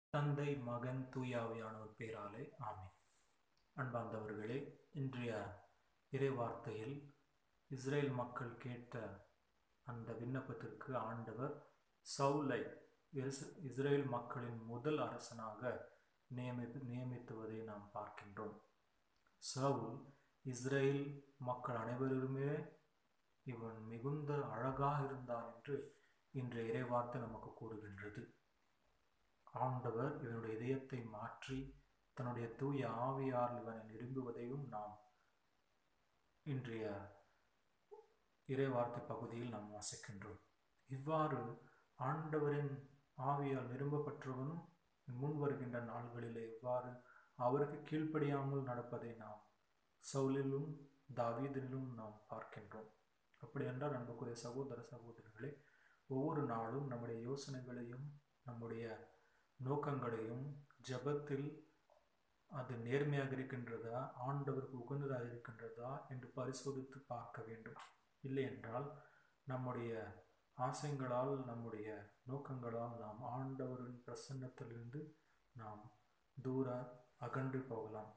தந்தை மகன் தூயாவியானவர் பேராலே ஆமென் அன்பார்ந்தவர்களே இன்றைய இறைவார்த்தையில் இஸ்ரேல் மக்கள் கேட்ட அந்த விண்ணப்பத்திற்கு ஆண்டவர் சவுலை இஸ்- இஸ்ரேல் மக்களின் முதல் அரசனாக நியமித்து நியமித்துவதை நாம் பார்க்கின்றோம் சவுல் இஸ்ரேல் மக்கள் அனைவருமே இவன் மிகுந்த அழகாக இருந்தான் என்று இன்றைய இறைவார்த்தை நமக்கு கூறுகின்றது ஆண்டவர் இவனுடைய இதயத்தை மாற்றி தன்னுடைய தூய ஆவியால் இவனை நிரும்புவதையும் நாம் இன்றைய இறைவார்த்தை பகுதியில் நாம் வாசிக்கின்றோம் இவ்வாறு ஆண்டவரின் ஆவியால் நிரும்பப்பட்டவனும் முன் வருகின்ற நாள்களிலே இவ்வாறு அவருக்கு கீழ்ப்படியாமல் நடப்பதை நாம் சவுலிலும் தாவீதிலும் நாம் பார்க்கின்றோம் அப்படி என்றால் அன்புக்குரிய சகோதர சகோதரிகளே ஒவ்வொரு நாளும் நம்முடைய யோசனைகளையும் நம்முடைய நோக்கங்களையும் ஜெபத்தில் அது நேர்மையாக இருக்கின்றதா ஆண்டவருக்கு உகந்ததாக இருக்கின்றதா என்று பரிசோதித்து பார்க்க வேண்டும் இல்லை என்றால் நம்முடைய ஆசைகளால் நம்முடைய நோக்கங்களால் நாம் ஆண்டவரின் பிரசன்னத்திலிருந்து நாம் தூர அகன்று போகலாம்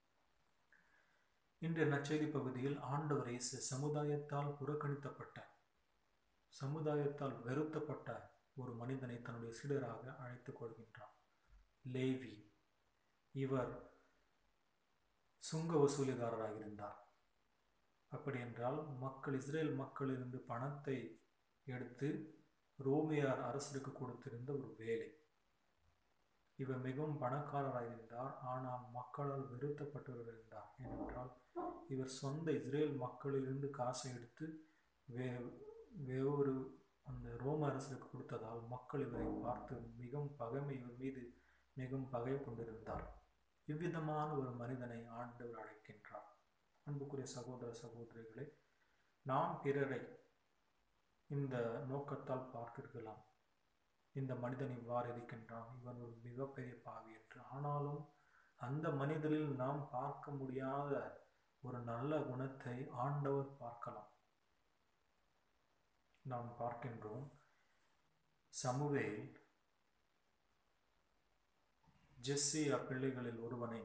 இன்றைய நற்செய்தி பகுதியில் ஆண்டவர் இயேசு சமுதாயத்தால் புறக்கணித்தப்பட்ட சமுதாயத்தால் வெறுத்தப்பட்ட ஒரு மனிதனை தன்னுடைய சீடராக அழைத்துக் கொள்கின்றார் லேவி இவர் சுங்க வசூலிகாரராக இருந்தார் அப்படி என்றால் மக்கள் இஸ்ரேல் மக்களிலிருந்து பணத்தை எடுத்து ரோமியார் அரசருக்கு கொடுத்திருந்த ஒரு வேலை இவர் மிகவும் பணக்காரராக இருந்தார் ஆனால் மக்களால் வெறுத்தப்பட்டவர் இருந்தார் ஏனென்றால் இவர் சொந்த இஸ்ரேல் மக்களிலிருந்து காசை எடுத்து வே வேறொரு அந்த ரோம அரசருக்கு கொடுத்ததால் மக்கள் இவரை பார்த்து மிகவும் பகைமை இவர் மீது மிகவும் பகை கொண்டிருந்தார் இவ்விதமான ஒரு மனிதனை ஆண்டவர் அழைக்கின்றார் அன்புக்குரிய சகோதர சகோதரிகளே நாம் பிறரை இந்த நோக்கத்தால் பார்க்கலாம் இந்த மனிதன் இவ்வாறு இருக்கின்றான் இவன் ஒரு மிகப்பெரிய பாவி என்று ஆனாலும் அந்த மனிதனில் நாம் பார்க்க முடியாத ஒரு நல்ல குணத்தை ஆண்டவர் பார்க்கலாம் நாம் பார்க்கின்றோம் சமுவேல் ஜெஸ்ஸி அப்பிள்ளைகளில் ஒருவனை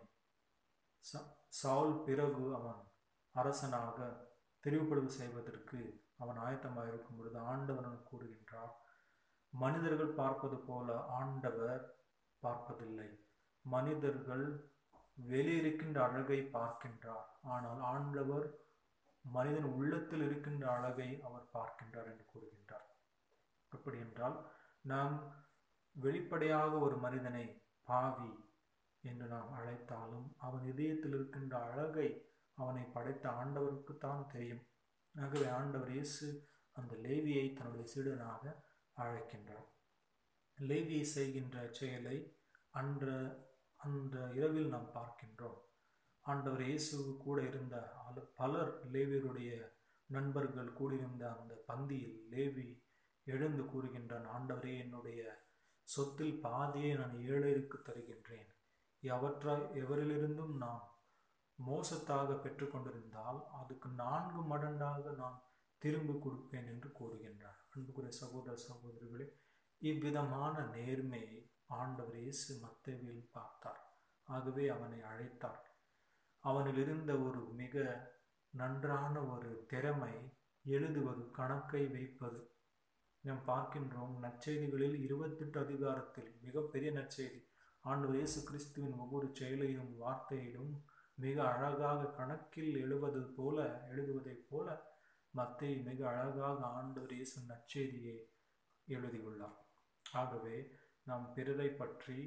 ச- சவுல் பிறகு அவன் அரசனாக தெரிவுபடுவு செய்வதற்கு அவன் ஆயத்தமாக இருக்கும் பொழுது ஆண்டவன் கூறுகின்றார் மனிதர்கள் பார்ப்பது போல ஆண்டவர் பார்ப்பதில்லை மனிதர்கள் வெளியிருக்கின்ற அழகை பார்க்கின்றார் ஆனால் ஆண்டவர் மனிதன் உள்ளத்தில் இருக்கின்ற அழகை அவர் பார்க்கின்றார் என்று கூறுகின்றார் அப்படி என்றால் நாம் வெளிப்படையாக ஒரு மனிதனை பாவி என்று நாம் அழைத்தாலும் அவன் இதயத்தில் இருக்கின்ற அழகை அவனை படைத்த ஆண்டவருக்குத்தான் தெரியும் ஆகவே ஆண்டவர் இயேசு அந்த லேவியை தன்னுடைய சீடனாக அழைக்கின்றார் லேவி செய்கின்ற செயலை அன்ற அந்த இரவில் நாம் பார்க்கின்றோம் ஆண்டவர் இயேசு கூட இருந்த ஆளு- பலர் லேவியருடைய நண்பர்கள் கூடியிருந்த அந்த பந்தியில் லேவி எழுந்து கூறுகின்றான் ஆண்டவரே என்னுடைய சொத்தில் பாதியை நான் ஏழைக்கு தருகின்றேன் எவற்றை எவரிலிருந்தும் நான் மோசத்தாக பெற்றுக்கொண்டிருந்தால் அதுக்கு நான்கு மடங்காக நான் திரும்பி கொடுப்பேன் என்று கூறுகின்றார் அன்புக்குரிய சகோதர சகோதரிகளே இவ்விதமான நேர்மையை ஆண்டவர் இயேசு மத்தேவில் பார்த்தார் ஆகவே அவனை அழைத்தார் அவனில் இருந்த ஒரு மிக நன்றான ஒரு திறமை எழுதுவது கணக்கை வைப்பது நாம் பார்க்கின்றோம் நற்செய்திகளில் இருபத்தெட்டு அதிகாரத்தில் மிகப்பெரிய நற்செய்தி ஆண்டவர் இயேசு கிறிஸ்துவின் ஒவ்வொரு செயலையும் வார்த்தையிலும் மிக அழகாக கணக்கில் எழுவது போல எழுதுவதைப் போல மத்தேயு மிக அழகாக ஆண்டவர் இயேசு நற்செய்தியை எழுதியுள்ளார் ஆகவே நாம் பிறரை பற்றி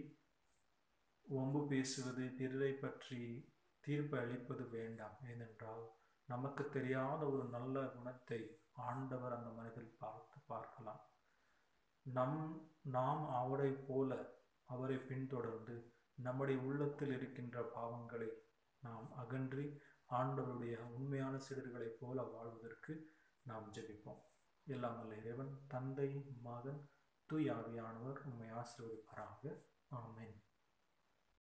ஒம்பு பேசுவது பிறரை பற்றி தீர்ப்பு அளிப்பது வேண்டாம் ஏனென்றால் நமக்கு தெரியாத ஒரு நல்ல குணத்தை ஆண்டவர் அந்த மனிதர் பார்த்து பார்க்கலாம் நம் நாம் அவரை போல அவரை பின்தொடர்ந்து நம்முடைய உள்ளத்தில் இருக்கின்ற பாவங்களை நாம் அகன்றி ஆண்டவருடைய உண்மையான சீடர்களைப் போல வாழ்வதற்கு நாம் ஜெபிப்போம் எல்லாம் வல்ல இறைவன் தந்தை மகன் தூய் ஆவியானவர் உண்மை ஆசீர்வதிப்பாராக ஆமென்